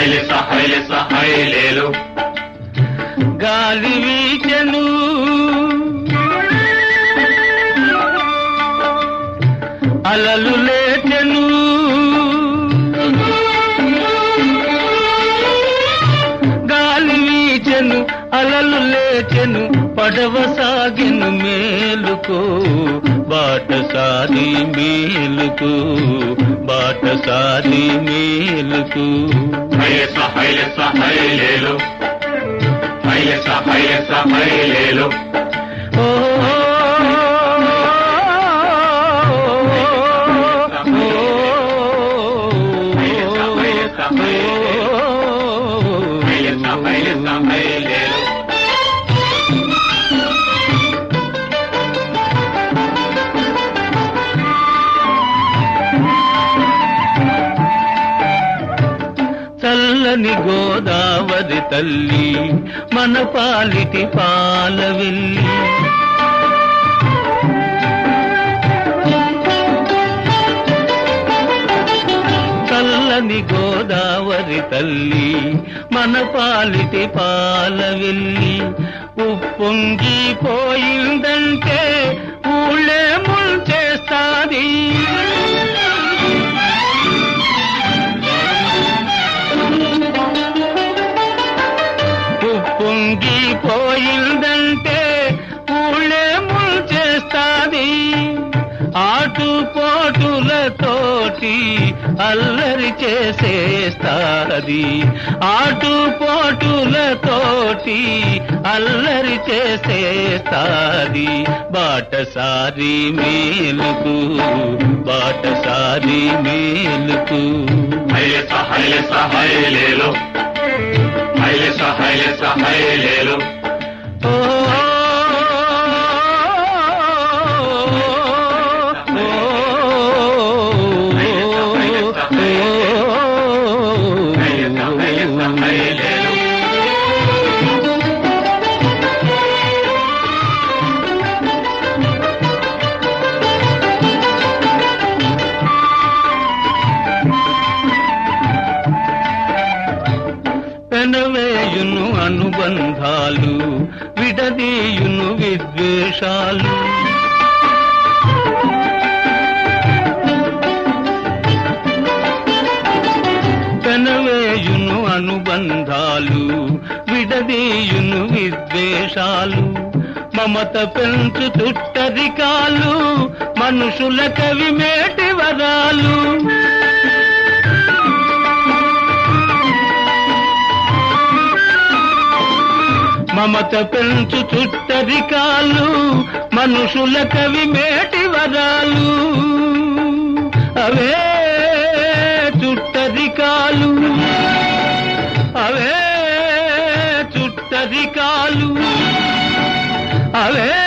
హైలెస హైలెస హైలేలు గాలి వీచెను అలలు లేచెను గాలి వీచెను అలలు లేచెను పడవ సాగిను మేలుకు బాటసారి మేలుకు బాటసారి మేలుకు హైలెస హైలెస హైలేలు హైలెస హైలెస హైలేలు ఓ హైలెస హైలెస హైలేలు చల్లని గోదావరి తల్లి మన పాలిటి పాలవెల్లి చల్లని గోదావరి తల్లి మన పాలిటి పాలవెల్లి ఉప్పొంగి పోయిందంటే ఊళ్ళే ముంచేస్తాది ఉప్పొంగి పోయిందంటే ఊళ్ళే ముంచేస్తాది ఆటుపోటులతోటి అల్లరి చేసేస్తాది ఆటుపోటులతోటి అల్లరి చేసేస్తాది బాటసారి మేలుకు బాటసారి మేలుకు హైలెస హైలెస హైలేలు హైలెస హైలెస హైలేలు ఓ హైలెస హైలెస హైలేలు పెనవేయును అనుబంధాలు విడదీయును విద్వేషాలు పెనవేయును అనుబంధాలు విడదీయును విద్వేషాలు మమత పెంచు చుట్టరికాలు మనుషుల కవి మేటి వరాలు మమత పెంచు చుట్టరికాలు మనుషుల కవి మేటి వరాలు అవే చుట్టరికాలు అవే చుట్టరికాలు అవే